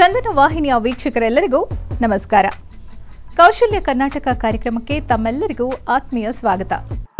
ಚಂದನ ವಾಹಿನಿಯ ವೀಕ್ಷಕರೆಲ್ಲರಿಗೂ ನಮಸ್ಕಾರ ಕೌಶಲ್ಯ ಕರ್ನಾಟಕ ಕಾರ್ಯಕ್ರಮಕ್ಕೆ ತಮ್ಮೆಲ್ಲರಿಗೂ ಆತ್ಮೀಯ ಸ್ವಾಗತ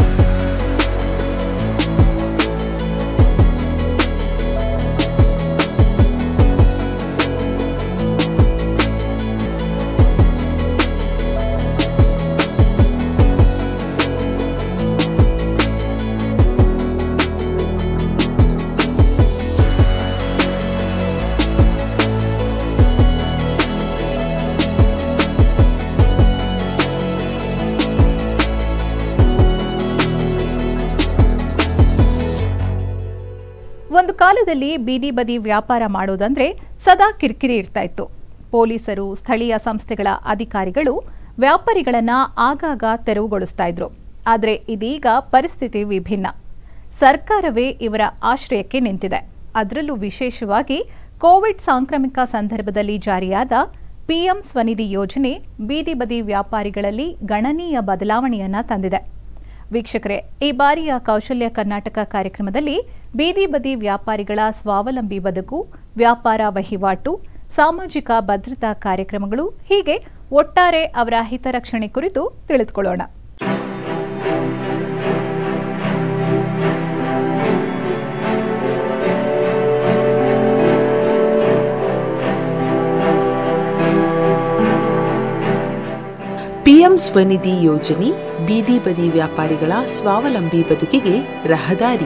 ಒಂದು ಕಾಲದಲ್ಲಿ ಬೀದಿ ಬದಿ ವ್ಯಾಪಾರ ಮಾಡೋದಂದ್ರೆ ಸದಾ ಕಿರಿಕಿರಿ ಇರ್ತಾ ಇತ್ತು ಪೊಲೀಸರು ಸ್ಥಳೀಯ ಸಂಸ್ಥೆಗಳ ಅಧಿಕಾರಿಗಳು ವ್ಯಾಪಾರಿಗಳನ್ನ ಆಗಾಗ ತೆರವುಗೊಳಿಸ್ತಾ ಇದ್ರು ಆದರೆ ಇದೀಗ ಪರಿಸ್ಥಿತಿ ವಿಭಿನ್ನ ಸರ್ಕಾರವೇ ಇವರ ಆಶ್ರಯಕ್ಕೆ ನಿಂತಿದೆ ಅದರಲ್ಲೂ ವಿಶೇಷವಾಗಿ ಕೋವಿಡ್ ಸಾಂಕ್ರಾಮಿಕ ಸಂದರ್ಭದಲ್ಲಿ ಜಾರಿಯಾದ ಪಿಎಂ ಸ್ವನಿಧಿ ಯೋಜನೆ ಬೀದಿ ಬದಿ ವ್ಯಾಪಾರಿಗಳಲ್ಲಿ ಗಣನೀಯ ಬದಲಾವಣೆಯನ್ನ ತಂದಿದೆ ವೀಕ್ಷಕರೇ ಈ ಬಾರಿಯ ಕೌಶಲ್ಯ ಕರ್ನಾಟಕ ಕಾರ್ಯಕ್ರಮದಲ್ಲಿ ಬೀದಿ ಬದಿ ವ್ಯಾಪಾರಿಗಳ ಸ್ವಾವಲಂಬಿ ಬದುಕು ವ್ಯಾಪಾರ ವಹಿವಾಟು ಸಾಮಾಜಿಕ ಭದ್ರತಾ ಕಾರ್ಯಕ್ರಮಗಳು ಹೀಗೆ ಒಟ್ಟಾರೆ ಅವರ ಹಿತರಕ್ಷಣೆ ಕುರಿತು ತಿಳಿದುಕೊಳ್ಳೋಣ ಪಿಎಂ ಸ್ವನಿಧಿ ಯೋಜನೆ ಬೀದಿ ಬದಿ ವ್ಯಾಪಾರಿಗಳ ಸ್ವಾವಲಂಬಿ ಬದುಕಿಗೆ ರಹದಾರಿ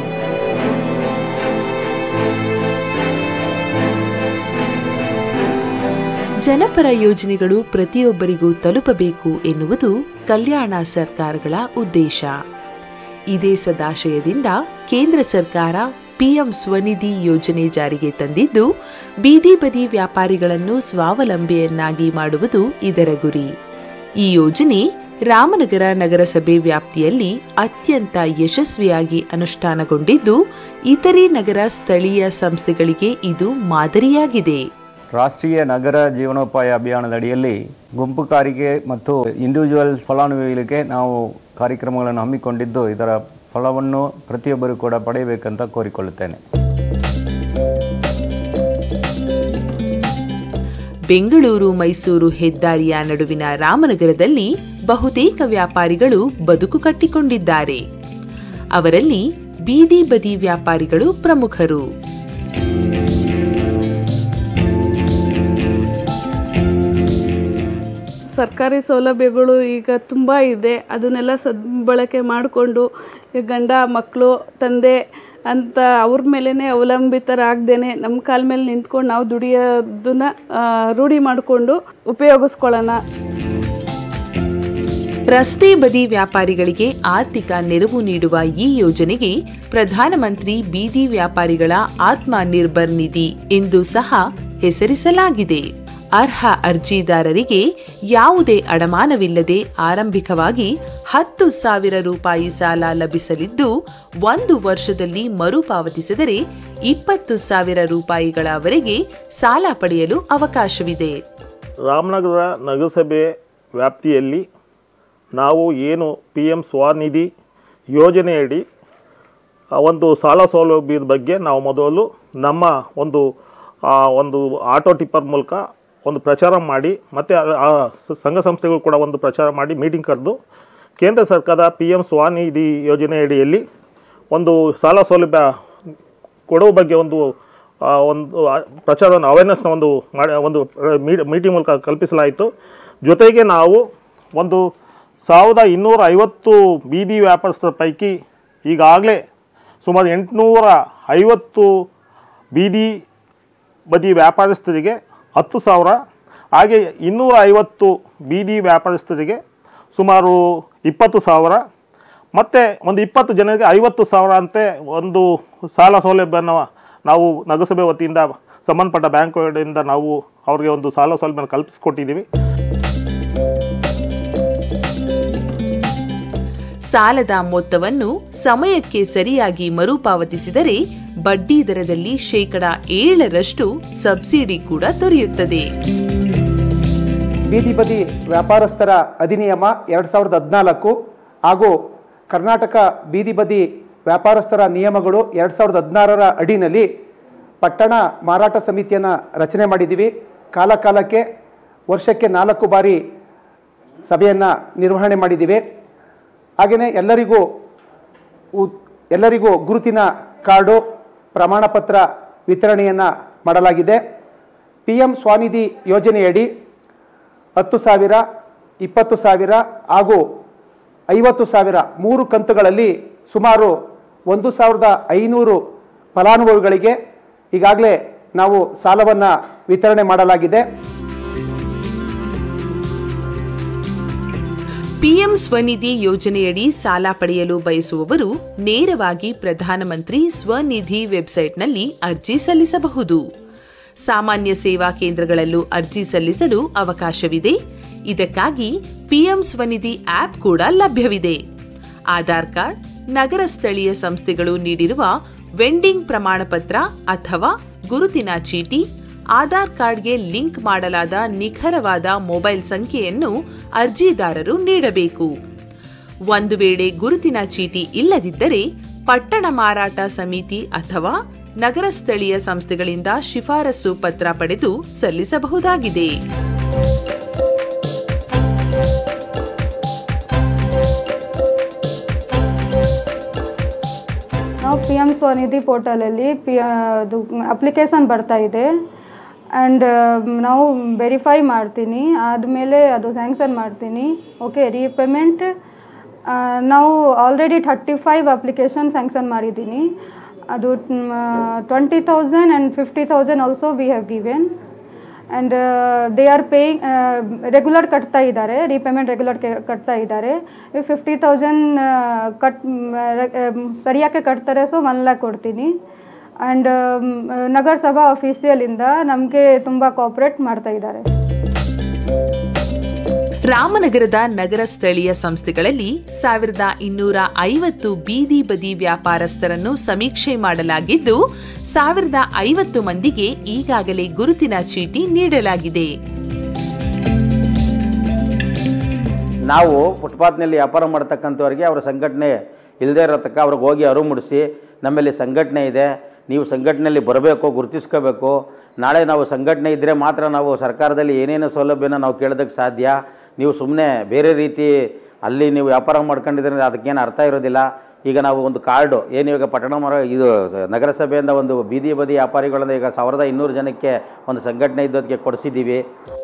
ಜನಪರ ಯೋಜನೆಗಳು ಪ್ರತಿಯೊಬ್ಬರಿಗೂ ತಲುಪಬೇಕು ಎನ್ನುವುದು ಕಲ್ಯಾಣ ಸರ್ಕಾರಗಳ ಉದ್ದೇಶ ಇದೇ ಸದಾಶಯದಿಂದ ಕೇಂದ್ರ ಸರ್ಕಾರ ಪಿಎಂ ಸ್ವನಿಧಿ ಯೋಜನೆ ಜಾರಿಗೆ ತಂದಿದ್ದು ಬೀದಿ ಬದಿ ವ್ಯಾಪಾರಿಗಳನ್ನು ಸ್ವಾವಲಂಬಿಯನ್ನಾಗಿ ಮಾಡುವುದು ಇದರ ಗುರಿ ಈ ಯೋಜನೆ ರಾಮನಗರ ನಗರಸಭೆ ವ್ಯಾಪ್ತಿಯಲ್ಲಿ ಅತ್ಯಂತ ಯಶಸ್ವಿಯಾಗಿ ಅನುಷ್ಠಾನಗೊಂಡಿದ್ದು ಇತರೆ ನಗರ ಸ್ಥಳೀಯ ಸಂಸ್ಥೆಗಳಿಗೆ ಇದು ಮಾದರಿಯಾಗಿದೆ ರಾಷ್ಟ್ರೀಯ ನಗರ ಜೀವನೋಪಾಯ ಅಭಿಯಾನದ ಅಡಿಯಲ್ಲಿ ಗುಂಪು ಕಾರಿಗೆ ಮತ್ತು ಇಂಡಿವಿಜುವಲ್ ಫಲಾನುಭವಿಗಳಿಗೆ ನಾವು ಕಾರ್ಯಕ್ರಮಗಳನ್ನು ಹಮ್ಮಿಕೊಂಡಿದ್ದು ಇದರ ಫಲವನ್ನು ಪ್ರತಿಯೊಬ್ಬರು ಕೂಡ ಪಡೆಯಬೇಕಂತ ಕೋರಿಕೊಳ್ಳುತ್ತೇನೆ ಬೆಂಗಳೂರು ಮೈಸೂರು ಹೆದ್ದಾರಿಯ ನಡುವಿನ ರಾಮನಗರದಲ್ಲಿ ಬಹುತೇಕ ವ್ಯಾಪಾರಿಗಳು ಬದುಕು ಕಟ್ಟಿಕೊಂಡಿದ್ದಾರೆ ಅವರಲ್ಲಿ ಬೀದಿ ಬದಿ ವ್ಯಾಪಾರಿಗಳು ಪ್ರಮುಖರು ಸರ್ಕಾರಿ ಸೌಲಭ್ಯಗಳು ಈಗ ತುಂಬ ಇದೆ ಅದನ್ನೆಲ್ಲ ಸದ್ಬಳಕೆ ಮಾಡಿಕೊಂಡು ಗಂಡ ಮಕ್ಕಳು ತಂದೆ ಅಂತ ಅವ್ರ ಮೇಲೇ ಅವಲಂಬಿತರಾಗ್ದೇನೆ ನಮ್ಮ ಕಾಲ ಮೇಲೆ ನಿಂತ್ಕೊಂಡು ನಾವು ದುಡಿಯೋದನ್ನ ಆ, ರೂಢಿ ಮಾಡಿಕೊಂಡು ಉಪಯೋಗಿಸ್ಕೊಳ್ಳೋಣ ರಸ್ತೆ ಬದಿ ವ್ಯಾಪಾರಿಗಳಿಗೆ ಆರ್ಥಿಕ ನೆರವು ನೀಡುವ ಈ ಯೋಜನೆಗೆ ಪ್ರಧಾನಮಂತ್ರಿ ಬೀದಿ ವ್ಯಾಪಾರಿಗಳ ಆತ್ಮ ನಿರ್ಭರ್ ನಿಧಿ ಎಂದು ಸಹ ಹೆಸರಿಸಲಾಗಿದೆ ಅರ್ಹ ಅರ್ಜಿದಾರರಿಗೆ ಯಾವುದೇ ಅಡಮಾನವಿಲ್ಲದೆ ಆರಂಭಿಕವಾಗಿ ಹತ್ತು ಸಾವಿರ ರೂಪಾಯಿ ಸಾಲ ಲಭಿಸಲಿದ್ದು ಒಂದು ವರ್ಷದಲ್ಲಿ ಮರುಪಾವತಿಸಿದರೆ ಇಪ್ಪತ್ತು ಸಾವಿರ ರೂಪಾಯಿಗಳವರೆಗೆ ಸಾಲ ಪಡೆಯಲು ಅವಕಾಶವಿದೆ ರಾಮನಗರ ನಗರಸಭೆ ವ್ಯಾಪ್ತಿಯಲ್ಲಿ ನಾವು ಏನು ಪಿ ಎಮ್ ಸ್ವನಿಧಿ ಯೋಜನೆಯಡಿ ಆ ಒಂದು ಸಾಲ ಸೌಲಭ್ಯದ ಬಗ್ಗೆ ನಾವು ಮೊದಲು ನಮ್ಮ ಒಂದು ಆ, ಒಂದು ಆಟೋ ಟಿಪ್ಪರ್ ಮೂಲಕ ಒಂದು ಪ್ರಚಾರ ಮಾಡಿ ಮತ್ತು ಆ ಸ- ಸಂಘ ಸಂಸ್ಥೆಗಳು ಕೂಡ ಒಂದು ಪ್ರಚಾರ ಮಾಡಿ ಮೀಟಿಂಗ್ ಕರೆದು ಕೇಂದ್ರ ಸರ್ಕಾರದ ಪಿ ಎಮ್ ಸ್ವನಿಧಿ ಯೋಜನೆ ಅಡಿಯಲ್ಲಿ ಒಂದು ಸಾಲ ಸೌಲಭ್ಯ ಕೊಡುವ ಬಗ್ಗೆ ಒಂದು ಆ, ಒಂದು ಆ, ಪ್ರಚಾರವನ್ನು ಅವೇರ್ನೆಸ್ನ ಒಂದು ಮಾಡಿ ಒಂದು ಮೀಟಿಂಗ್ ಮೂಲಕ ಕಲ್ಪಿಸಲಾಯಿತು ಜೊತೆಗೆ ನಾವು ಒಂದು ಸಾವಿರದ ಇನ್ನೂರ ಐವತ್ತು ಬೀದಿ ವ್ಯಾಪಾರಸ್ಥರ ಪೈಕಿ ಈಗಾಗಲೇ ಸುಮಾರು ಎಂಟುನೂರ ಐವತ್ತು ಬೀದಿ ಬದಿ ವ್ಯಾಪಾರಸ್ಥರಿಗೆ ಹತ್ತು ಸಾವಿರ ಹಾಗೆ ಇನ್ನೂರ ಐವತ್ತು ಬೀದಿ ವ್ಯಾಪಾರಸ್ಥರಿಗೆ ಸುಮಾರು ಇಪ್ಪತ್ತು ಸಾವಿರ ಮತ್ತು ಒಂದು ಇಪ್ಪತ್ತು ಜನರಿಗೆ ಐವತ್ತು ಸಾವಿರ ಅಂತೆ ಒಂದು ಸಾಲ ಸೌಲಭ್ಯನ ನಾವು ನಗರಸಭೆ ವತಿಯಿಂದ ಸಂಬಂಧಪಟ್ಟ ಬ್ಯಾಂಕ್ಗಳಿಂದ ನಾವು ಅವರಿಗೆ ಒಂದು ಸಾಲ ಸೌಲಭ್ಯನ ಕಲ್ಪಿಸಿಕೊಟ್ಟಿದ್ದೀವಿ ಸಾಲದ ಮೊತ್ತವನ್ನು ಸಮಯಕ್ಕೆ ಸರಿಯಾಗಿ ಮರುಪಾವತಿಸಿದರೆ ಬಡ್ಡಿ ದರದಲ್ಲಿ ಶೇಕಡ ಏಳರಷ್ಟು ಸಬ್ಸಿಡಿ ಕೂಡ ದೊರೆಯುತ್ತದೆ ಬೀದಿ ಬದಿ ವ್ಯಾಪಾರಸ್ಥರ ಅಧಿನಿಯಮ ಎರಡು ಸಾವಿರದ ಹದಿನಾಲ್ಕು ಹಾಗೂ ಕರ್ನಾಟಕ ಬೀದಿ ಬದಿ ವ್ಯಾಪಾರಸ್ಥರ ನಿಯಮಗಳು ಎರಡು ಸಾವಿರದ ಹದಿನಾರರ ಅಡಿನಲ್ಲಿ ಪಟ್ಟಣ ಮಾರಾಟ ಸಮಿತಿಯನ್ನು ರಚನೆ ಮಾಡಿದ್ದೀವಿ ಕಾಲ ಕಾಲಕ್ಕೆ ವರ್ಷಕ್ಕೆ ನಾಲ್ಕು ಬಾರಿ ಸಭೆಯನ್ನು ನಿರ್ವಹಣೆ ಮಾಡಿದ್ದೀವಿ ಹಾಗೆಯೇ ಎಲ್ಲರಿಗೂ ಉ- ಎಲ್ಲರಿಗೂ ಗುರುತಿನ ಕಾರ್ಡು ಪ್ರಮಾಣ ಪತ್ರ ವಿತರಣೆಯನ್ನು ಮಾಡಲಾಗಿದೆ ಪಿ ಎಂ ಸ್ವಾನಿಧಿ ಯೋಜನೆಯಡಿ ಹತ್ತು ಸಾವಿರ ಇಪ್ಪತ್ತು ಸಾವಿರ ಹಾಗೂ ಐವತ್ತು ಸಾವಿರ ಮೂರು ಕಂತುಗಳಲ್ಲಿ ಸುಮಾರು ಒಂದು ಸಾವಿರದ ಐನೂರು ಫಲಾನುಭವಿಗಳಿಗೆ ಈಗಾಗಲೇ ನಾವು ಸಾಲವನ್ನು ವಿತರಣೆ ಮಾಡಲಾಗಿದೆ ಪಿಎಂ ಸ್ವನಿಧಿ ಯೋಜನೆಯಡಿ ಸಾಲ ಪಡೆಯಲು ಬಯಸುವವರು ನೇರವಾಗಿ ಪ್ರಧಾನಮಂತ್ರಿ ಸ್ವನಿಧಿ ವೆಬ್ಸೈಟ್ನಲ್ಲಿ ಅರ್ಜಿ ಸಲ್ಲಿಸಬಹುದು ಸಾಮಾನ್ಯ ಸೇವಾ ಕೇಂದ್ರಗಳಲ್ಲೂ ಅರ್ಜಿ ಸಲ್ಲಿಸಲು ಅವಕಾಶವಿದೆ ಇದಕ್ಕಾಗಿ ಪಿಎಂ ಸ್ವನಿಧಿ ಆಪ್ ಕೂಡ ಲಭ್ಯವಿದೆ ಆಧಾರ್ ಕಾರ್ಡ್ ನಗರ ಸ್ಥಳೀಯ ಸಂಸ್ಥೆಗಳು ನೀಡಿರುವ ವೆಂಡಿಂಗ್ ಪ್ರಮಾಣಪತ್ರ ಅಥವಾ ಗುರುತಿನ ಚೀಟಿ ಆಧಾರ್ ಕಾರ್ಡ್ಗೆ ಲಿಂಕ್ ಮಾಡಲಾದ ನಿಖರವಾದ ಮೊಬೈಲ್ ಸಂಖ್ಯೆಯನ್ನು ಅರ್ಜಿದಾರರು ನೀಡಬೇಕು ಒಂದು ವೇಳೆ ಗುರುತಿನ ಚೀಟಿ ಇಲ್ಲದಿದ್ದರೆ ಪಟ್ಟಣ ಮಾರಾಟ ಸಮಿತಿ ಅಥವಾ ನಗರ ಸ್ಥಳೀಯ ಸಂಸ್ಥೆಗಳಿಂದ ಶಿಫಾರಸು ಪತ್ರ ಪಡೆದು ಸಲ್ಲಿಸಬಹುದಾಗಿದೆ ನಾವು ಪಿ ಎಮ್ ಸ್ವನಿಧಿ ಪೋರ್ಟಲಲ್ಲಿ ಪಿ ಅದು ಅಪ್ಲಿಕೇಶನ್ ಬರ್ತಾ ಇದೆ ಆ್ಯಂಡ್ ನಾವು ವೆರಿಫೈ ಮಾಡ್ತೀನಿ ಆದಮೇಲೆ ಅದು ಸ್ಯಾಂಕ್ಷನ್ ಮಾಡ್ತೀನಿ ಓಕೆ ರೀಪೇಮೆಂಟ್ ನಾವು already thirty five application sanction ಮಾಡಿದ್ದೀನಿ ಅದು twenty thousand and fifty thousand also we have given and they are paying regular ಕಟ್ತಾ ಇದ್ದಾರೆ ರೀಪೇಮೆಂಟ್ ರೆಗ್ಯುಲರ್ ಕಟ್ತಾ ಇದ್ದಾರೆ ಫಿಫ್ಟಿ ತೌಸಂಡ್ ಕಟ್ ಸರಿಯಾಗಿ ಕಟ್ತಾರೆ ಸೊ ಒನ್ ಲ್ಯಾಕ್ ಕೊಡ್ತೀನಿ ಆ್ಯಂಡ್ ನಗರಸಭಾ ಆಫೀಸಿಯಲಿಂದ ನಮಗೆ ತುಂಬ ಕೋಆಪ್ರೇಟ್ ಮಾಡ್ತಾ ಇದ್ದಾರೆ ರಾಮನಗರದ ನಗರ ಸ್ಥಳೀಯ ಸಂಸ್ಥೆಗಳಲ್ಲಿ ಸಾವಿರದ ಇನ್ನೂರ ಐವತ್ತು ಬೀದಿ ಬದಿ ವ್ಯಾಪಾರಸ್ಥರನ್ನು ಸಮೀಕ್ಷೆ ಮಾಡಲಾಗಿದ್ದು ಸಾವಿರದ ಐವತ್ತು ಮಂದಿಗೆ ಈಗಾಗಲೇ ಗುರುತಿನ ಚೀಟಿ ನೀಡಲಾಗಿದೆ ನಾವು ಫುಟ್ಪಾತ್ನಲ್ಲಿ ವ್ಯಾಪಾರ ಮಾಡ್ತಕ್ಕಂಥವ್ರಿಗೆ ಅವರ ಸಂಘಟನೆ ಇಲ್ಲದೇ ಇರತಕ್ಕ ಅವ್ರಿಗೆ ಹೋಗಿ ಅರಿವು ಮೂಡಿಸಿ ನಮ್ಮಲ್ಲಿ ಸಂಘಟನೆ ಇದೆ ನೀವು ಸಂಘಟನೆಯಲ್ಲಿ ಬರಬೇಕು ಗುರುತಿಸ್ಕೋಬೇಕು ನಾಳೆ ನಾವು ಸಂಘಟನೆ ಇದ್ದರೆ ಮಾತ್ರ ನಾವು ಸರ್ಕಾರದಲ್ಲಿ ಏನೇನು ಸೌಲಭ್ಯನ ನಾವು ಕೇಳೋದಕ್ಕೆ ಸಾಧ್ಯ ನೀವು ಸುಮ್ಮನೆ ಬೇರೆ ರೀತಿ ಅಲ್ಲಿ ನೀವು ವ್ಯಾಪಾರ ಮಾಡ್ಕೊಂಡಿದ್ರೆ ಅದಕ್ಕೇನು ಅರ್ಥ ಇರೋದಿಲ್ಲ ಈಗ ನಾವು ಒಂದು ಕಾರ್ಡು ಏನು ಇವಾಗ ಪಟ್ಟಣ ಮರ ಇದು ನಗರಸಭೆಯಿಂದ ಒಂದು ಬೀದಿ ಬದಿ ವ್ಯಾಪಾರಿಗಳಿಂದ ಈಗ ಸಾವಿರದ ಇನ್ನೂರು ಜನಕ್ಕೆ ಒಂದು ಸಂಘಟನೆ ಇದ್ದೋದಕ್ಕೆ ಕೊಡಿಸಿದ್ದೀವಿ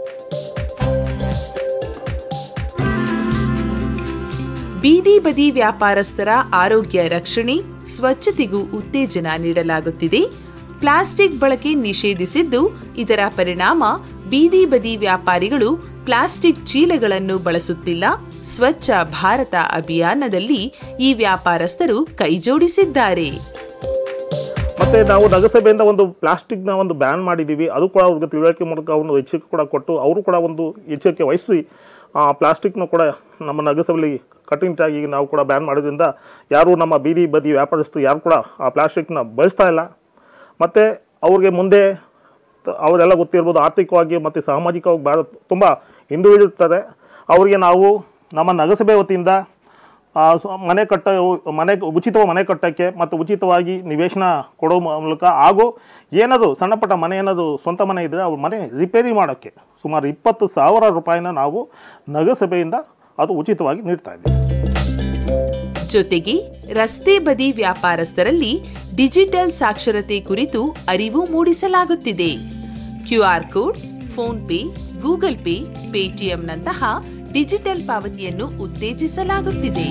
ಬೀದಿ ಬದಿ ವ್ಯಾಪಾರಸ್ಥರ ಆರೋಗ್ಯ ರಕ್ಷಣೆ ಸ್ವಚ್ಛತೆಗೂ ಉತ್ತೇಜನ ನೀಡಲಾಗುತ್ತಿದೆ ಪ್ಲಾಸ್ಟಿಕ್ ಬಳಕೆ ನಿಷೇಧಿಸಿದ್ದು ಇದರ ಪರಿಣಾಮ ಬೀದಿ ಬದಿ ವ್ಯಾಪಾರಿಗಳು ಪ್ಲಾಸ್ಟಿಕ್ ಚೀಲಗಳನ್ನು ಬಳಸುತ್ತಿಲ್ಲ ಸ್ವಚ್ಛ ಭಾರತ ಅಭಿಯಾನದಲ್ಲಿ ಈ ವ್ಯಾಪಾರಸ್ಥರು ಕೈಜೋಡಿಸಿದ್ದಾರೆ ಮತ್ತು ನಾವು ನಗರಸಭೆಯಿಂದ ಒಂದು ಪ್ಲಾಸ್ಟಿಕ್ನ ಒಂದು ಬ್ಯಾನ್ ಮಾಡಿದ್ದೀವಿ ಅದು ಕೂಡ ಅವ್ರಿಗೆ ತಿಳುವಳಿಕೆ ಮೂಲಕ ಒಂದು ಎಚ್ಚರಿಕೆ ಕೂಡ ಕೊಟ್ಟು ಅವರು ಕೂಡ ಒಂದು ಎಚ್ಚರಿಕೆ ವಹಿಸಿ ಆ ಪ್ಲಾಸ್ಟಿಕ್ನ ಕೂಡ ನಮ್ಮ ನಗರಸಭೆಯಲ್ಲಿ ಕಟ್ಟುನಿಟ್ಟಾಗಿ ನಾವು ಕೂಡ ಬ್ಯಾನ್ ಮಾಡೋದ್ರಿಂದ ಯಾರು ನಮ್ಮ ಬೀದಿ ಬದಿ ವ್ಯಾಪಾರಸ್ಥರು ಯಾರು ಕೂಡ ಆ ಪ್ಲಾಸ್ಟಿಕ್ನ ಬಳಸ್ತಾ ಇಲ್ಲ ಮತ್ತು ಅವ್ರಿಗೆ ಮುಂದೆ ತ- ಅವರೆಲ್ಲ ಗೊತ್ತಿರ್ಬೋದು ಆರ್ಥಿಕವಾಗಿ ಮತ್ತು ಸಾಮಾಜಿಕವಾಗಿ ಭಾಳ ತುಂಬ ಹಿಂದುಳಿದಿರ್ತದೆ ಅವರಿಗೆ ನಾವು ನಮ್ಮ ನಗರಸಭೆ ವತಿಯಿಂದ ಆ, ಸ- ಮನೆ ಕಟ್ಟ ಮನೆ ಉಚಿತ ಮನೆ ಕಟ್ಟೋಕ್ಕೆ ಮತ್ತು ಉಚಿತವಾಗಿ ನಿವೇಶನ ಕೊಡೋ ಮೂಲಕ ಹಾಗೂ ಏನಾದರೂ ಸಣ್ಣ ಪುಟ್ಟ ಮನೆ ಏನಾದರೂ ಸ್ವಂತ ಮನೆ ಇದ್ದರೆ ಅವ್ರ ಮನೆ ರಿಪೇರಿ ಮಾಡೋಕ್ಕೆ ಸುಮಾರು ಇಪ್ಪತ್ತು ಸಾವಿರ ರೂಪಾಯಿನ ನಾವು ನಗರಸಭೆಯಿಂದ ಅದು ಉಚಿತವಾಗಿ ನೀಡ್ತಾ ಇದ್ದೀವಿ ಜೊತೆಗೆ ರಸ್ತೆ ಬದಿ ವ್ಯಾಪಾರಸ್ಥರಲ್ಲಿ ಡಿಜಿಟಲ್ ಸಾಕ್ಷರತೆ ಕುರಿತು ಅರಿವು ಮೂಡಿಸಲಾಗುತ್ತಿದೆ QR code PhonePe Google Pay ಪೇಟಿಎಂನಂತಹ ಡಿಜಿಟಲ್ ಪಾವತಿಯನ್ನು ಉತ್ತೇಜಿಸಲಾಗುತ್ತಿದೆ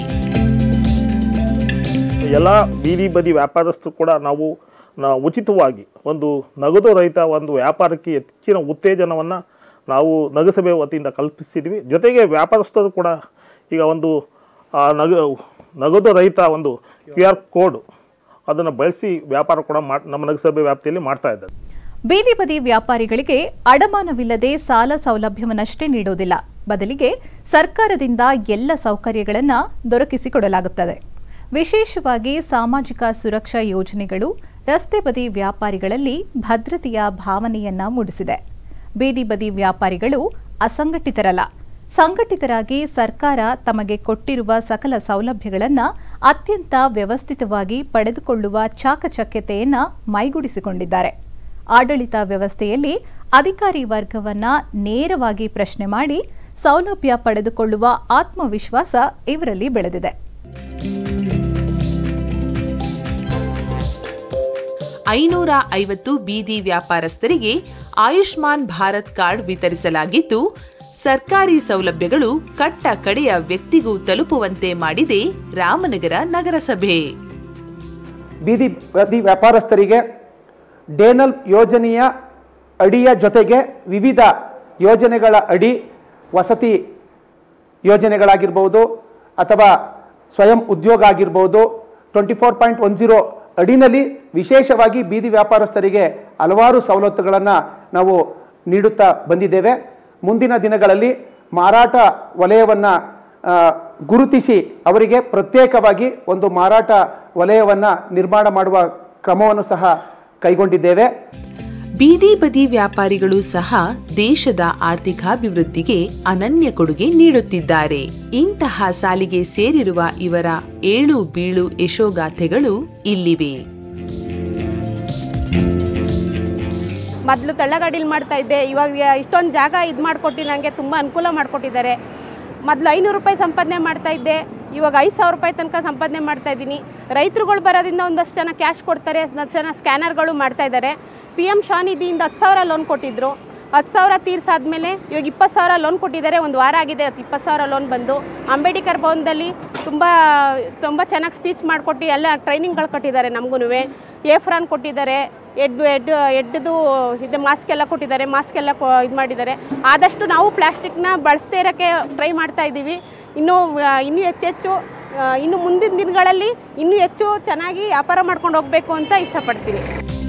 ಎಲ್ಲ ಬೀದಿ ಬದಿ ವ್ಯಾಪಾರಸ್ಥರು ಕೂಡ ನಾವು ನಾ ಉಚಿತವಾಗಿ ಒಂದು ನಗದು ರಹಿತ ಒಂದು ವ್ಯಾಪಾರಕ್ಕೆ ಹೆಚ್ಚಿನ ಉತ್ತೇಜನವನ್ನು ನಾವು ನಗರಸಭೆ ವತಿಯಿಂದ ಕಲ್ಪಿಸಿದ್ವಿ ಜೊತೆಗೆ ವ್ಯಾಪಾರಸ್ಥರು ಕೂಡ ಈಗ ಒಂದು ಆ, ನಗ ನಗದು ರಹಿತ ಒಂದು ಕ್ಯೂ ಆರ್ ಕೋಡ್ ಅದನ್ನು ಬಳಸಿ ವ್ಯಾಪಾರ ಕೂಡ ಮಾಡ್ ನಮ್ಮ ನಗರಸಭೆ ವ್ಯಾಪ್ತಿಯಲ್ಲಿ ಮಾಡ್ತಾ ಇದ್ದಾರೆ ಬೀದಿ ಬದಿ ವ್ಯಾಪಾರಿಗಳಿಗೆ ಅಡಮಾನವಿಲ್ಲದೆ ಸಾಲ ಸೌಲಭ್ಯವನ್ನಷ್ಟೇ ನೀಡೋದಿಲ್ಲ ಬದಲಿಗೆ ಸರ್ಕಾರದಿಂದ ಎಲ್ಲ ಸೌಕರ್ಯಗಳನ್ನು ದೊರಕಿಸಿಕೊಡಲಾಗುತ್ತದೆ ವಿಶೇಷವಾಗಿ ಸಾಮಾಜಿಕ ಸುರಕ್ಷಾ ಯೋಜನೆಗಳು ರಸ್ತೆ ಬದಿ ವ್ಯಾಪಾರಿಗಳಲ್ಲಿ ಭದ್ರತೆಯ ಭಾವನೆಯನ್ನ ಮೂಡಿಸಿದೆ ಬೀದಿ ಬದಿ ವ್ಯಾಪಾರಿಗಳು ಅಸಂಘಟಿತರಲ್ಲ ಸಂಘಟಿತರಾಗಿ ಸರ್ಕಾರ ತಮಗೆ ಕೊಟ್ಟಿರುವ ಸಕಲ ಸೌಲಭ್ಯಗಳನ್ನು ಅತ್ಯಂತ ವ್ಯವಸ್ಥಿತವಾಗಿ ಪಡೆದುಕೊಳ್ಳುವ ಚಾಕಚಕ್ಯತೆಯನ್ನ ಮೈಗೂಡಿಸಿಕೊಂಡಿದ್ದಾರೆ ಆಡಳಿತ ವ್ಯವಸ್ಥೆಯಲ್ಲಿ ಅಧಿಕಾರಿ ವರ್ಗವನ್ನ ನೇರವಾಗಿ ಪ್ರಶ್ನೆ ಮಾಡಿ ಸೌಲಭ್ಯ ಪಡೆದುಕೊಳ್ಳುವ ಆತ್ಮವಿಶ್ವಾಸ ಇವರಲ್ಲಿ ಬೆಳೆದಿದೆ ಐನೂರ ಐವತ್ತು ಬೀದಿ ವ್ಯಾಪಾರಸ್ಥರಿಗೆ ಆಯುಷ್ಮಾನ್ ಭಾರತ್ ಕಾರ್ಡ್ ವಿತರಿಸಲಾಗಿದ್ದು ಸರ್ಕಾರಿ ಸೌಲಭ್ಯಗಳು ಕಟ್ಟ ಕಡೆಯ ವ್ಯಕ್ತಿಗೂ ತಲುಪುವಂತೆ ಮಾಡಿದೆ ರಾಮನಗರ ನಗರಸಭೆ ಬೀದಿ ಬದಿ ವ್ಯಾಪಾರಸ್ಥರಿಗೆ ಡೇನಲ್ ಯೋಜನೆಯ ಅಡಿಯ ಜೊತೆಗೆ ವಿವಿಧ ಯೋಜನೆಗಳ ಅಡಿ ವಸತಿ ಯೋಜನೆಗಳಾಗಿರ್ಬೋದು ಅಥವಾ ಸ್ವಯಂ ಉದ್ಯೋಗ ಆಗಿರ್ಬೋದು twenty four point one zero ಅಡಿನಲ್ಲಿ ವಿಶೇಷವಾಗಿ ಬೀದಿ ವ್ಯಾಪಾರಸ್ಥರಿಗೆ ಹಲವಾರು ಸವಲತ್ತುಗಳನ್ನು ನಾವು ನೀಡುತ್ತಾ ಬಂದಿದ್ದೇವೆ ಮುಂದಿನ ದಿನಗಳಲ್ಲಿ ಮಾರಾಟ ವಲಯವನ್ನು ಗುರುತಿಸಿ ಅವರಿಗೆ ಪ್ರತ್ಯೇಕವಾಗಿ ಒಂದು ಮಾರಾಟ ವಲಯವನ್ನು ನಿರ್ಮಾಣ ಮಾಡುವ ಕ್ರಮವನ್ನು ಸಹ ಕೈಗೊಂಡಿದ್ದೇವೆ ಬೀದಿ ಬದಿ ವ್ಯಾಪಾರಿಗಳು ಸಹ ದೇಶದ ಆರ್ಥಿಕಾಭಿವೃದ್ಧಿಗೆ ಅನನ್ಯ ಕೊಡುಗೆ ನೀಡುತ್ತಿದ್ದಾರೆ ಇಂತಹ ಸಾಲಿಗೆ ಸೇರಿರುವ ಇವರ ಏಳು ಬೀಳು ಯಶೋಗಾಥೆಗಳು ಇಲ್ಲಿವೆ ಮೊದಲು ತಳ್ಳಗಾಡಿಲಿ ಮಾಡ್ತಾ ಇದ್ದೆ ಇವಾಗ ಇಷ್ಟೊಂದು ಜಾಗ ಇದು ಮಾಡಿಕೊಟ್ಟು ನನಗೆ ತುಂಬ ಅನುಕೂಲ ಮಾಡಿಕೊಟ್ಟಿದ್ದಾರೆ ಮೊದಲು ಐನೂರು ರೂಪಾಯಿ ಸಂಪಾದನೆ ಮಾಡ್ತಾ ಇದ್ದೆ ಇವಾಗ ಐದು ಸಾವಿರ ರೂಪಾಯಿ ತನಕ ಸಂಪಾದನೆ ಮಾಡ್ತಾ ಇದ್ದೀನಿ ರೈತರುಗಳು ಬರೋದ್ರಿಂದ ಒಂದಷ್ಟು ಜನ ಕ್ಯಾಶ್ ಕೊಡ್ತಾರೆ ಒಂದಷ್ಟು ಜನ ಸ್ಕ್ಯಾನರ್ಗಳು ಮಾಡ್ತಾ ಇದ್ದಾರೆ ಪಿ ಎಮ್ ಶಾನಿಧಿಯಿಂದ ಹತ್ತು ಸಾವಿರ ಲೋನ್ ಕೊಟ್ಟಿದ್ದರು ಹತ್ತು ಸಾವಿರ ತೀರ್ಸಾದ್ಮೇಲೆ ಇವಾಗ ಇಪ್ಪತ್ತು ಸಾವಿರ ಲೋನ್ ಕೊಟ್ಟಿದ್ದಾರೆ ಒಂದು ವಾರ ಆಗಿದೆ ಅದು ಇಪ್ಪತ್ತು ಸಾವಿರ ಲೋನ್ ಬಂದು ಅಂಬೇಡ್ಕರ್ ಭವನದಲ್ಲಿ ತುಂಬ ತುಂಬ ಚೆನ್ನಾಗಿ ಸ್ಪೀಚ್ ಮಾಡಿಕೊಟ್ಟು ಎಲ್ಲ ಟ್ರೈನಿಂಗ್ಗಳು ಕೊಟ್ಟಿದ್ದಾರೆ ನಮಗೂ ಏಫ್ರಾನ್ ಕೊಟ್ಟಿದ್ದಾರೆ ಎಡ್ ಎಡ್ ಎಡ್ದು ಇದು ಮಾಸ್ಕ್ ಎಲ್ಲ ಕೊಟ್ಟಿದ್ದಾರೆ ಮಾಸ್ಕ್ ಎಲ್ಲ ಇದು ಮಾಡಿದ್ದಾರೆ ಆದಷ್ಟು ನಾವು ಪ್ಲಾಸ್ಟಿಕ್ನ ಬಳಸದೇ ಇರೋಕ್ಕೆ ಟ್ರೈ ಮಾಡ್ತಾ ಇದ್ದೀವಿ ಇನ್ನೂ ಆ, ಇನ್ನೂ ಹೆಚ್ಚೆಚ್ಚು ಆ, ಇನ್ನು ಮುಂದಿನ ದಿನಗಳಲ್ಲಿ ಇನ್ನೂ ಹೆಚ್ಚು ಚೆನ್ನಾಗಿ ವ್ಯಾಪಾರ ಮಾಡ್ಕೊಂಡು ಹೋಗಬೇಕು ಅಂತ ಇಷ್ಟಪಡ್ತೀನಿ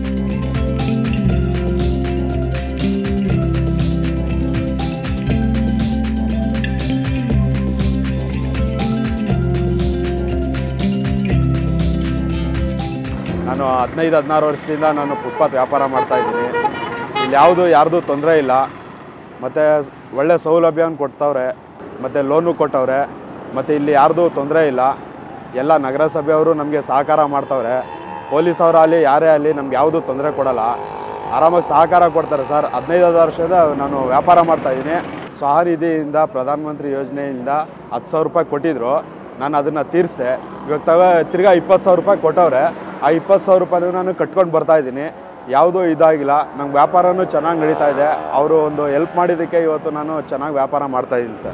ನಾನು ಹದಿನೈದು ಹದಿನಾರು ವರ್ಷದಿಂದ ನಾನು ಫುಟ್ಪಾತ್ ವ್ಯಾಪಾರ ಮಾಡ್ತಾ ಇದ್ದೀನಿ ಇಲ್ಲಿ ಯಾವುದು ಯಾರ್ದು ತೊಂದರೆ ಇಲ್ಲ ಮತ್ತು ಒಳ್ಳೆ ಸೌಲಭ್ಯವನ್ನು ಕೊಡ್ತವ್ರೆ ಮತ್ತು ಲೋನು ಕೊಟ್ಟವ್ರೆ ಮತ್ತು ಇಲ್ಲಿ ಯಾರ್ದು ತೊಂದರೆ ಇಲ್ಲ ಎಲ್ಲ ನಗರಸಭೆಯವರು ನಮಗೆ ಸಹಕಾರ ಮಾಡ್ತವ್ರೆ ಪೊಲೀಸ್ ಅವರಾಗಲಿ ಯಾರೇ ಆಗಲಿ ನಮ್ಗೆ ಯಾವುದೂ ತೊಂದರೆ ಕೊಡಲ್ಲ ಆರಾಮಾಗಿ ಸಹಕಾರ ಕೊಡ್ತಾರೆ ಸರ್ ಹದಿನೈದು ವರ್ಷದ ನಾನು ವ್ಯಾಪಾರ ಮಾಡ್ತಾಯಿದ್ದೀನಿ ಸ್ವನಿಧಿಯಿಂದ ಪ್ರಧಾನಮಂತ್ರಿ ಯೋಜನೆಯಿಂದ ಹತ್ತು ಸಾವಿರ ರೂಪಾಯಿ ಕೊಟ್ಟಿದ್ರು ನಾನು ಅದನ್ನು ತೀರಿಸಿದೆ ಇವಾಗ ತಗ ತಿರ್ಗಾ ಇಪ್ಪತ್ತು ಸಾವಿರ ರೂಪಾಯಿ ಕೊಟ್ಟವ್ರೆ ಆ ಇಪ್ಪತ್ತು ಸಾವಿರ ರೂಪಾಯಿನೂ ನಾನು ಕಟ್ಕೊಂಡು ಬರ್ತಾ ಇದ್ದೀನಿ ಯಾವುದೂ ಇದಾಗಿಲ್ಲ ನಂಗೆ ವ್ಯಾಪಾರನೂ ಚೆನ್ನಾಗಿ ನಡೀತಾ ಇದೆ ಅವರು ಒಂದು ಹೆಲ್ಪ್ ಮಾಡಿದ್ದಕ್ಕೆ ಇವತ್ತು ನಾನು ಚೆನ್ನಾಗಿ ವ್ಯಾಪಾರ ಮಾಡ್ತಾ ಇದ್ದೀನಿ ಸರ್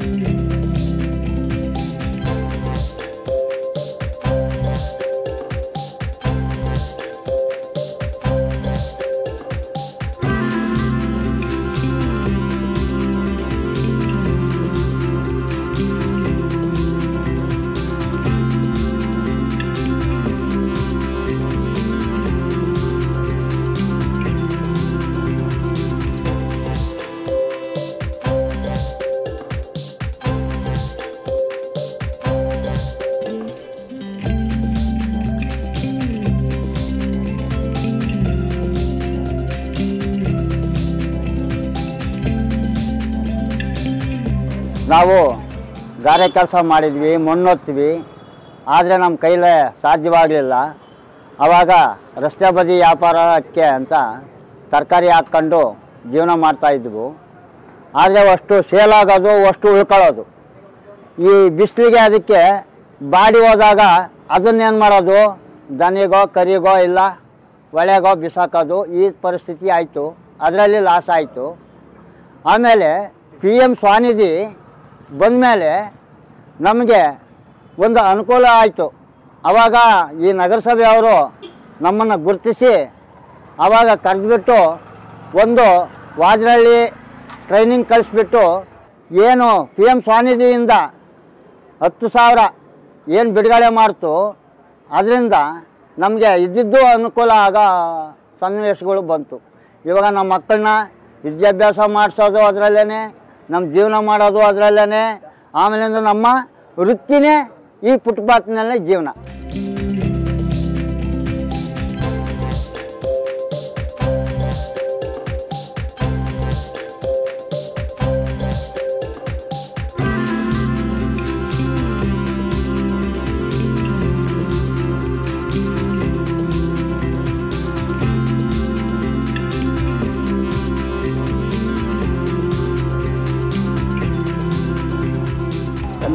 ನಾವು ಗಾರೆ ಕೆಲಸ ಮಾಡಿದ್ವಿ ಮಣ್ಣೊತ್ತೀವಿ ಆದರೆ ನಮ್ಮ ಕೈಲೇ ಸಾಧ್ಯವಾಗಲಿಲ್ಲ ಆವಾಗ ರಸ್ತೆ ಬದಿ ವ್ಯಾಪಾರಕ್ಕೆ ಅಂತ ತರಕಾರಿ ಹಾಕ್ಕೊಂಡು ಜೀವನ ಮಾಡ್ತಾಯಿದ್ವು ಆದರೆ ಅಷ್ಟು ಸೇಲ್ ಆಗೋದು ಅಷ್ಟು ಉಳ್ಕೊಳ್ಳೋದು ಈ ಬಿಸಿಲಿಗೆ ಅದಕ್ಕೆ ಬಾಡಿ ಹೋದಾಗ ಅದನ್ನೇನು ಮಾಡೋದು ದನಿಗೋ ಕರಿಗೋ ಇಲ್ಲ ಒಳೆಗೋ ಬಿಸಾಕೋದು ಈ ಪರಿಸ್ಥಿತಿ ಆಯಿತು ಅದರಲ್ಲಿ ಲಾಸ್ ಆಯಿತು ಆಮೇಲೆ ಪಿ ಎಮ್ ಸ್ವಾನಿಧಿ ಬಂದಮೇಲೆ ನಮಗೆ ಒಂದು ಅನುಕೂಲ ಆಯಿತು ಆವಾಗ ಈ ನಗರಸಭೆಯವರು ನಮ್ಮನ್ನು ಗುರುತಿಸಿ ಆವಾಗ ಕರೆದ್ಬಿಟ್ಟು ಒಂದು ವಾಜರಳ್ಳಿ ಟ್ರೈನಿಂಗ್ ಕಳಿಸ್ಬಿಟ್ಟು ಏನು ಪಿ ಎಮ್ ಸ್ವಾನಿಧಿಯಿಂದ ಹತ್ತು ಸಾವಿರ ಏನು ಬಿಡುಗಡೆ ಮಾಡ್ತು ಅದರಿಂದ ನಮಗೆ ಇದ್ದಿದ್ದು ಅನುಕೂಲ ಆಗ ಸನ್ನಿವೇಶಗಳು ಬಂತು ಇವಾಗ ನಮ್ಮ ಮಕ್ಕಳನ್ನ ವಿದ್ಯಾಭ್ಯಾಸ ಮಾಡಿಸೋದು ಅದರಲ್ಲೇ ನಮ್ಮ ಜೀವನ ಮಾಡೋದು ಅದರಲ್ಲೇ ಆಮೇಲಿಂದ ನಮ್ಮ ವೃತ್ತಿನೇ ಈ ಫುಟ್ಪಾತ್ನಲ್ಲೇ ಜೀವನ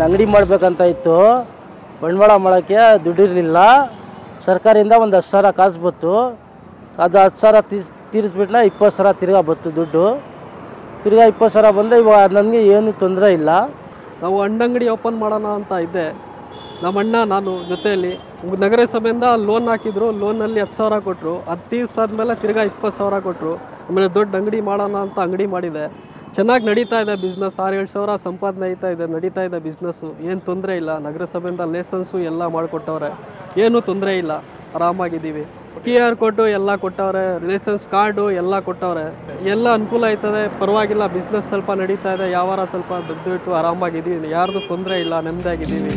ಒಂದು ಅಂಗಡಿ ಮಾಡಬೇಕಂತ ಇತ್ತು ಬಂಡವಾಳ ಮಾಡೋಕ್ಕೆ ದುಡ್ಡಿರಲಿಲ್ಲ ಸರ್ಕಾರದಿಂದ ಒಂದು ಹತ್ತು ಸಾವಿರ ಕಾಸು ಬತ್ತು ಅದು ಹತ್ತು ಸಾವಿರ ತೀರ್ಸ್ ತೀರಿಸ್ಬಿಟ್ಲೆ ಇಪ್ಪತ್ತು ಸಾವಿರ ತಿರ್ಗಾ ಬತ್ತು ದುಡ್ಡು ತಿರ್ಗಾ ಇಪ್ಪತ್ತು ಸಾವಿರ ಬಂದರೆ ಇವಾಗ ನನಗೆ ಏನು ತೊಂದರೆ ಇಲ್ಲ ನಾವು ಹಣ್ಣಂಗಡಿ ಓಪನ್ ಮಾಡೋಣ ಅಂತ ಇದ್ದೆ ನಮ್ಮ ಅಣ್ಣ ನಾನು ಜೊತೆಯಲ್ಲಿ ನಗರಸಭೆಯಿಂದ ಲೋನ್ ಹಾಕಿದ್ರು ಲೋನಲ್ಲಿ ಹತ್ತು ಸಾವಿರ ಕೊಟ್ಟರು ಅದು ತೀರ್ಸಾದ್ಮೇಲೆ ತಿರ್ಗಾ ಇಪ್ಪತ್ತು ಸಾವಿರ ಕೊಟ್ಟರು ಆಮೇಲೆ ದೊಡ್ಡ ಅಂಗಡಿ ಮಾಡೋಣ ಅಂತ ಅಂಗಡಿ ಮಾಡಿದೆ ಚೆನ್ನಾಗಿ ನಡೀತಾ ಇದೆ ಬಿಸ್ನೆಸ್ ಆರು ಏಳು ಸಾವಿರ ಸಂಪಾದನೆ ಆಯ್ತಾ ಇದೆ ನಡೀತಾ ಇದೆ ಬಿಸ್ನೆಸ್ಸು ಏನು ತೊಂದರೆ ಇಲ್ಲ ನಗರಸಭೆಯಿಂದ ಲೈಸೆನ್ಸು ಎಲ್ಲ ಮಾಡಿಕೊಟ್ಟವ್ರೆ ಏನೂ ತೊಂದರೆ ಇಲ್ಲ ಆರಾಮಾಗಿದ್ದೀವಿ ಕ್ಯೂ ಆರ್ ಕೋಡು ಎಲ್ಲ ಕೊಟ್ಟವ್ರೆ ಲೈಸೆನ್ಸ್ ಕಾರ್ಡು ಎಲ್ಲ ಕೊಟ್ಟವ್ರೆ ಎಲ್ಲ ಅನುಕೂಲ ಆಯ್ತದೆ ಪರವಾಗಿಲ್ಲ ಬಿಸ್ನೆಸ್ ಸ್ವಲ್ಪ ನಡೀತಾ ಇದೆ ವ್ಯವಹಾರ ಸ್ವಲ್ಪ ದುಡ್ಡು ಇಟ್ಟು ಆರಾಮಾಗಿದ್ದೀವಿ ಯಾರ್ದು ತೊಂದರೆ ಇಲ್ಲ ನೆಮ್ಮದಿಯಾಗಿದ್ದೀವಿ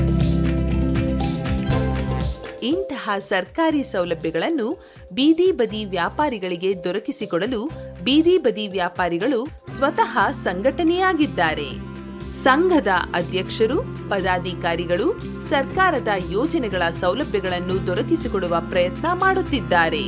ಇಂತಹ ಸರ್ಕಾರಿ ಸೌಲಭ್ಯಗಳನ್ನು ಬೀದಿ ಬದಿ ವ್ಯಾಪಾರಿಗಳಿಗೆ ದೊರಕಿಸಿಕೊಡಲು ಬೀದಿ ಬದಿ ವ್ಯಾಪಾರಿಗಳು ಸ್ವತಃ ಸಂಘಟನೆಯಾಗಿದ್ದಾರೆ ಸಂಘದ ಅಧ್ಯಕ್ಷರು ಪದಾಧಿಕಾರಿಗಳು ಸರ್ಕಾರದ ಯೋಜನೆಗಳ ಸೌಲಭ್ಯಗಳನ್ನು ದೊರಕಿಸಿಕೊಡುವ ಪ್ರಯತ್ನ ಮಾಡುತ್ತಿದ್ದಾರೆ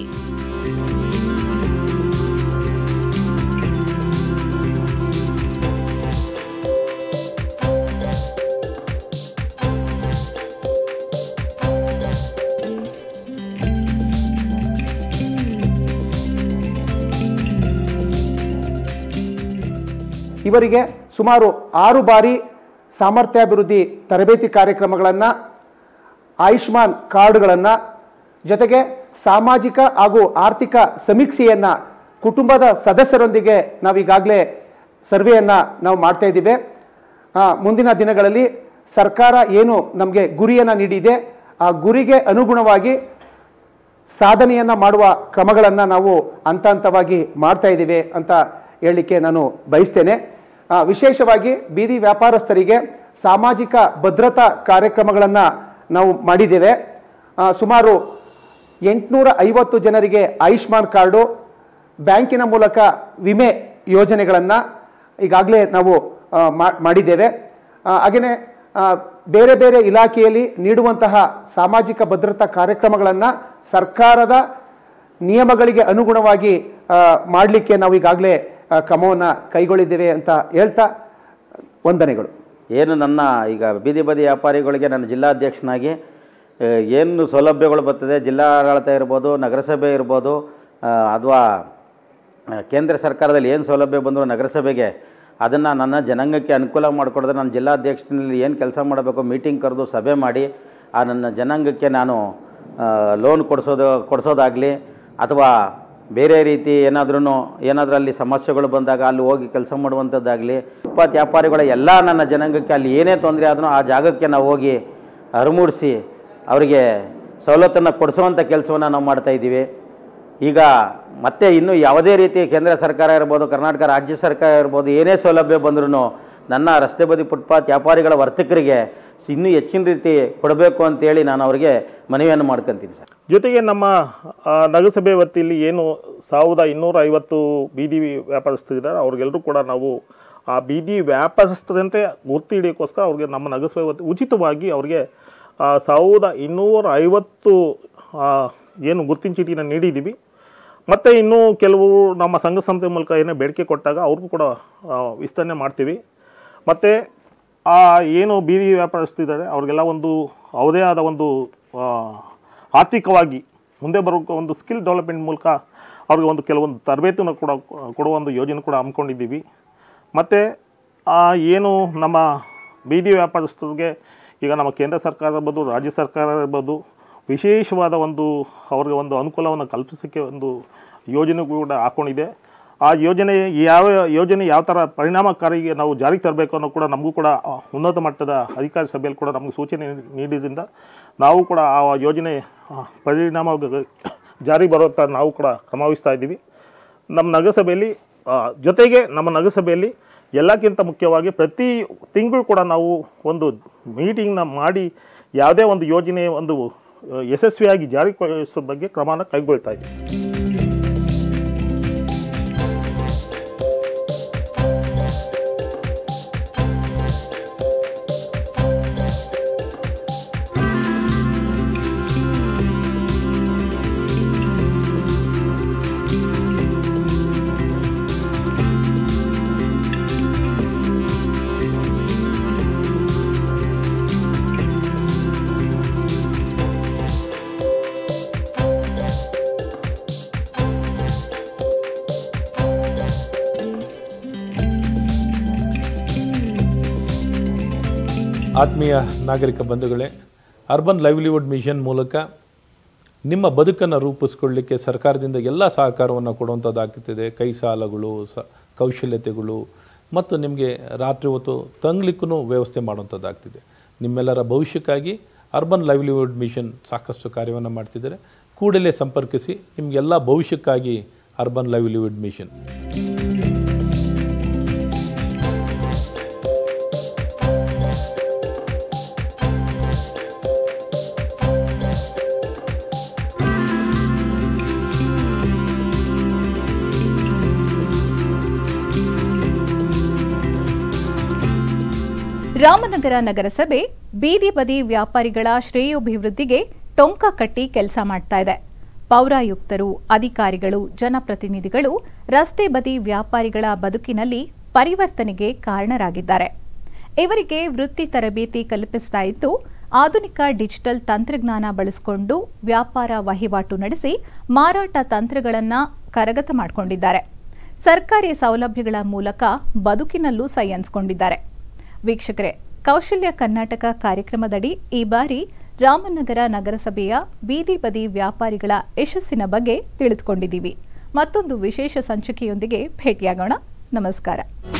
ಇವರಿಗೆ ಸುಮಾರು ಆರು ಬಾರಿ ಸಾಮರ್ಥ್ಯಾಭಿವೃದ್ಧಿ ತರಬೇತಿ ಕಾರ್ಯಕ್ರಮಗಳನ್ನು ಆಯುಷ್ಮಾನ್ ಕಾರ್ಡ್ಗಳನ್ನು ಜೊತೆಗೆ ಸಾಮಾಜಿಕ ಹಾಗೂ ಆರ್ಥಿಕ ಸಮೀಕ್ಷೆಯನ್ನು ಕುಟುಂಬದ ಸದಸ್ಯರೊಂದಿಗೆ ನಾವೀಗಾಗಲೇ ಸರ್ವೆಯನ್ನು ನಾವು ಮಾಡ್ತಾ ಇದ್ದೀವಿ ಆ, ಮುಂದಿನ ದಿನಗಳಲ್ಲಿ ಸರ್ಕಾರ ಏನು ನಮಗೆ ಗುರಿಯನ್ನು ನೀಡಿದೆ ಆ ಗುರಿಗೆ ಅನುಗುಣವಾಗಿ ಸಾಧನೆಯನ್ನು ಮಾಡುವ ಕ್ರಮಗಳನ್ನು ನಾವು ಹಂತ ಹಂತವಾಗಿ ಮಾಡ್ತಾ ಇದ್ದೀವಿ ಅಂತ ಹೇಳಲಿಕ್ಕೆ ನಾನು ಬಯಸ್ತೇನೆ ಆ, ವಿಶೇಷವಾಗಿ ಬೀದಿ ವ್ಯಾಪಾರಸ್ಥರಿಗೆ ಸಾಮಾಜಿಕ ಭದ್ರತಾ ಕಾರ್ಯಕ್ರಮಗಳನ್ನು ನಾವು ಮಾಡಿದ್ದೇವೆ ಆ, ಸುಮಾರು ಎಂಟುನೂರ ಐವತ್ತು ಜನರಿಗೆ ಆಯುಷ್ಮಾನ್ ಕಾರ್ಡು ಬ್ಯಾಂಕಿನ ಮೂಲಕ ವಿಮೆ ಯೋಜನೆಗಳನ್ನು ಈಗಾಗಲೇ ನಾವು ಆ, ಮಾ- ಮಾಡಿದ್ದೇವೆ ಹಾಗೆಯೇ ಬೇರೆ ಬೇರೆ ಇಲಾಖೆಯಲ್ಲಿ ನೀಡುವಂತಹ ಸಾಮಾಜಿಕ ಭದ್ರತಾ ಕಾರ್ಯಕ್ರಮಗಳನ್ನು ಸರ್ಕಾರದ ನಿಯಮಗಳಿಗೆ ಅನುಗುಣವಾಗಿ ಮಾಡಲಿಕ್ಕೆ ನಾವು ಈಗಾಗಲೇ ಕ್ರಮವನ್ನು ಕೈಗೊಳ್ಳಿದ್ದೇವೆ ಅಂತ ಹೇಳ್ತಾ ವಂದನೆಗಳು ಏನು ನನ್ನ ಈಗ ಬೀದಿ ಬದಿ ವ್ಯಾಪಾರಿಗಳಿಗೆ ನನ್ನ ಜಿಲ್ಲಾಧ್ಯಕ್ಷನಾಗಿ ಆ, ಏನು ಸೌಲಭ್ಯಗಳು ಬರ್ತದೆ ಜಿಲ್ಲಾಡಳಿತ ಇರ್ಬೋದು ನಗರಸಭೆ ಇರ್ಬೋದು ಅಥವಾ ಕೇಂದ್ರ ಸರ್ಕಾರದಲ್ಲಿ ಏನು ಸೌಲಭ್ಯ ಬಂದರೂ ನಗರಸಭೆಗೆ ಅದನ್ನು ನನ್ನ ಜನಾಂಗಕ್ಕೆ ಅನುಕೂಲ ಮಾಡಿಕೊಡಿದ್ರೆ ನನ್ನ ಜಿಲ್ಲಾಧ್ಯಕ್ಷನಲ್ಲಿ ಏನು ಕೆಲಸ ಮಾಡಬೇಕು ಮೀಟಿಂಗ್ ಕರೆದು ಸಭೆ ಮಾಡಿ ಆ ನನ್ನ ಜನಾಂಗಕ್ಕೆ ನಾನು ಲೋನ್ ಕೊಡಿಸೋದು ಕೊಡಿಸೋದಾಗಲಿ ಅಥವಾ ಬೇರೆ ರೀತಿ ಏನಾದ್ರೂ ಏನಾದರೂ ಅಲ್ಲಿ ಸಮಸ್ಯೆಗಳು ಬಂದಾಗ ಅಲ್ಲಿ ಹೋಗಿ ಕೆಲಸ ಮಾಡುವಂಥದ್ದಾಗಲಿ ಇಪ್ಪತ್ತು ವ್ಯಾಪಾರಿಗಳ ಎಲ್ಲ ನನ್ನ ಜನಾಂಗಕ್ಕೆ ಅಲ್ಲಿ ಏನೇ ತೊಂದರೆ ಆದ್ರೂ ಆ ಜಾಗಕ್ಕೆ ನಾವು ಹೋಗಿ ಅರುಮೂಡಿಸಿ ಅವರಿಗೆ ಸವಲತ್ತನ್ನು ಕೊಡಿಸುವಂಥ ಕೆಲಸವನ್ನು ನಾವು ಮಾಡ್ತಾ ಇದ್ದೀವಿ ಈಗ ಮತ್ತೆ ಇನ್ನೂ ಯಾವುದೇ ರೀತಿ ಕೇಂದ್ರ ಸರ್ಕಾರ ಇರ್ಬೋದು ಕರ್ನಾಟಕ ರಾಜ್ಯ ಸರ್ಕಾರ ಇರ್ಬೋದು ಏನೇ ಸೌಲಭ್ಯ ಬಂದ್ರೂ ನನ್ನ ರಸ್ತೆ ಬದಿ ಫುಟ್ಪಾತ್ ವ್ಯಾಪಾರಿಗಳ ವರ್ತಕರಿಗೆ ಇನ್ನೂ ಹೆಚ್ಚಿನ ರೀತಿ ಕೊಡಬೇಕು ಅಂತೇಳಿ ನಾನು ಅವರಿಗೆ ಮನವಿಯನ್ನು ಮಾಡ್ಕೊತೀನಿ ಸರ್ ಜೊತೆಗೆ ನಮ್ಮ ಆ, ನಗರಸಭೆ ವತಿಯಲ್ಲಿ ಏನು ಸಾವಿರದ ಇನ್ನೂರ ಐವತ್ತು ಬೀದಿ ವ್ಯಾಪಾರಸ್ಥರಿದ್ದಾರೆ ಅವ್ರಿಗೆಲ್ಲರೂ ಕೂಡ ನಾವು ಆ ಬೀದಿ ವ್ಯಾಪಾರಸ್ಥರಂತೆ ಗುರ್ತು ಹಿಡಿಯೋಕ್ಕೋಸ್ಕರ ಅವ್ರಿಗೆ ನಮ್ಮ ನಗರಸಭೆ ವತಿ ಉಚಿತವಾಗಿ ಅವ್ರಿಗೆ ಆ, ಸಾವಿರದ ಇನ್ನೂರ ಐವತ್ತು ಆ, ಏನು ಗುರ್ತಿನ ಚೀಟಿನ ನೀಡಿದ್ದೀವಿ ಮತ್ತು ಇನ್ನೂ ಕೆಲವು ನಮ್ಮ ಸಂಘ ಸಂಸ್ಥೆ ಮೂಲಕ ಏನೇ ಬೇಡಿಕೆ ಕೊಟ್ಟಾಗ ಅವ್ರಿಗೂ ಕೂಡ ಆ, ವಿಸ್ತರಣೆ ಮಾಡ್ತೀವಿ ಮತ್ತು ಆ ಏನು ಬೀದಿ ವ್ಯಾಪಾರಸ್ಥರಿದ್ದಾರೆ ಅವ್ರಿಗೆಲ್ಲ ಒಂದು ಅವರದೇ ಆದ ಒಂದು ಆ, ಆರ್ಥಿಕವಾಗಿ ಮುಂದೆ ಬರೋ ಒಂದು ಸ್ಕಿಲ್ ಡೆವಲಪ್ಮೆಂಟ್ ಮೂಲಕ ಅವ್ರಿಗೆ ಒಂದು ಕೆಲವೊಂದು ತರಬೇತಿನ ಕೂಡ ಕೊಡುವ ಒಂದು ಯೋಜನೆ ಕೂಡ ಹಮ್ಮಿಕೊಂಡಿದ್ದೀವಿ ಮತ್ತು ಏನು ನಮ್ಮ ಬೀದಿ ವ್ಯಾಪಾರಸ್ಥರಿಗೆ ಈಗ ನಮ್ಮ ಕೇಂದ್ರ ಸರ್ಕಾರ ಇರ್ಬೋದು ರಾಜ್ಯ ಸರ್ಕಾರ ಇರ್ಬೋದು ವಿಶೇಷವಾದ ಒಂದು ಅವ್ರಿಗೆ ಒಂದು ಅನುಕೂಲವನ್ನು ಕಲ್ಪಿಸೋಕ್ಕೆ ಒಂದು ಯೋಜನೆ ಕೂಡ ಹಾಕ್ಕೊಂಡಿದೆ ಆ ಯೋಜನೆ ಯಾವ ಯೋಜನೆ ಯಾವ ಥರ ಪರಿಣಾಮಕಾರಿಗೆ ನಾವು ಜಾರಿಗೆ ತರಬೇಕು ಅನ್ನೋ ಕೂಡ ನಮಗೂ ಕೂಡ ಆ, ಉನ್ನತ ಮಟ್ಟದ ಅಧಿಕಾರಿ ಸಭೆಯಲ್ಲಿ ಕೂಡ ನಮಗೆ ಸೂಚನೆ ನೀಡಿದ್ರಿಂದ ನಾವು ಕೂಡ ಆ ಯೋಜನೆ ಆ, ಪರಿಣಾಮ ಜಾರಿ ಬರುವಂಥ ನಾವು ಕೂಡ ಕ್ರಮ ವಹಿಸ್ತಾ ಇದ್ದೀವಿ ನಮ್ಮ ನಗರಸಭೆಯಲ್ಲಿ ಆ, ಜೊತೆಗೆ ನಮ್ಮ ನಗರಸಭೆಯಲ್ಲಿ ಎಲ್ಲಕ್ಕಿಂತ ಮುಖ್ಯವಾಗಿ ಪ್ರತಿ ತಿಂಗಳು ಕೂಡ ನಾವು ಒಂದು ಮೀಟಿಂಗ್ನ ಮಾಡಿ ಯಾವುದೇ ಒಂದು ಯೋಜನೆ ಒಂದು ಆ, ಯಶಸ್ವಿಯಾಗಿ ಜಾರಿಗೊಳಿಸೋ ಬಗ್ಗೆ ಕ್ರಮನ ಕೈಗೊಳ್ತಾ ಇದ್ದೀವಿ ಆತ್ಮೀಯ ನಾಗರಿಕ ಬಂಧುಗಳೇ ಅರ್ಬನ್ ಲೈವ್ಲಿಹುಡ್ ಮಿಷನ್ ಮೂಲಕ ನಿಮ್ಮ ಬದುಕನ್ನು ರೂಪಿಸ್ಕೊಳ್ಳಿಕ್ಕೆ ಸರ್ಕಾರದಿಂದ ಎಲ್ಲ ಸಹಕಾರವನ್ನು ಕೊಡುವಂಥದ್ದಾಗ್ತಿದೆ ಕೈ ಸಾಲಗಳು ಸ ಕೌಶಲ್ಯತೆಗಳು ಮತ್ತು ನಿಮಗೆ ರಾತ್ರಿ ಹೊತ್ತು ತಂಗ್ಲಿಕ್ಕೂ ವ್ಯವಸ್ಥೆ ಮಾಡುವಂಥದ್ದಾಗ್ತಿದೆ ನಿಮ್ಮೆಲ್ಲರ ಭವಿಷ್ಯಕ್ಕಾಗಿ ಅರ್ಬನ್ ಲೈವ್ಲಿಹುಡ್ ಮಿಷನ್ ಸಾಕಷ್ಟು ಕಾರ್ಯವನ್ನು ಮಾಡ್ತಿದ್ದಾರೆ ಕೂಡಲೇ ಸಂಪರ್ಕಿಸಿ ನಿಮಗೆಲ್ಲ ಭವಿಷ್ಯಕ್ಕಾಗಿ ಅರ್ಬನ್ ಲೈವ್ಲಿಹುಡ್ ಮಿಷನ್ ರಾಮನಗರ ನಗರಸಭೆ ಬೀದಿ ಬದಿ ವ್ಯಾಪಾರಿಗಳ ಶ್ರೇಯೋಭಿವೃದ್ಧಿಗೆ ಟೊಂಕ ಕಟ್ಟಿ ಕೆಲಸ ಮಾಡ್ತಾ ಇದೆ ಪೌರಾಯುಕ್ತರು ಅಧಿಕಾರಿಗಳು ಜನಪ್ರತಿನಿಧಿಗಳು ರಸ್ತೆ ಬದಿ ವ್ಯಾಪಾರಿಗಳ ಬದುಕಿನಲ್ಲಿ ಪರಿವರ್ತನೆಗೆ ಕಾರಣರಾಗಿದ್ದಾರೆ ಇವರಿಗೆ ವೃತ್ತಿ ತರಬೇತಿ ಕಲ್ಪಿಸ್ತಾ ಇದ್ದು ಆಧುನಿಕ ಡಿಜಿಟಲ್ ತಂತ್ರಜ್ಞಾನ ಬಳಸಿಕೊಂಡು ವ್ಯಾಪಾರ ವಹಿವಾಟು ನಡೆಸಿ ಮಾರಾಟ ತಂತ್ರಗಳನ್ನು ಕರಗತ ಮಾಡಿಕೊಂಡಿದ್ದಾರೆ ಸರ್ಕಾರಿ ಸೌಲಭ್ಯಗಳ ಮೂಲಕ ಬದುಕಿನಲ್ಲೂ ಸೈ ಅನ್ಸ್ಕೊಂಡಿದ್ದಾರೆ ವೀಕ್ಷಕರೇ ಕೌಶಲ್ಯ ಕರ್ನಾಟಕ ಕಾರ್ಯಕ್ರಮದಡಿ ಈ ಬಾರಿ ರಾಮನಗರ ನಗರಸಭೆಯ ಬೀದಿ ಬದಿ ವ್ಯಾಪಾರಿಗಳ ಯಶಸ್ಸಿನ ಬಗ್ಗೆ ತಿಳಿದುಕೊಂಡಿದ್ದೀವಿ ಮತ್ತೊಂದು ವಿಶೇಷ ಸಂಚಿಕೆಯೊಂದಿಗೆ ಭೇಟಿಯಾಗೋಣ ನಮಸ್ಕಾರ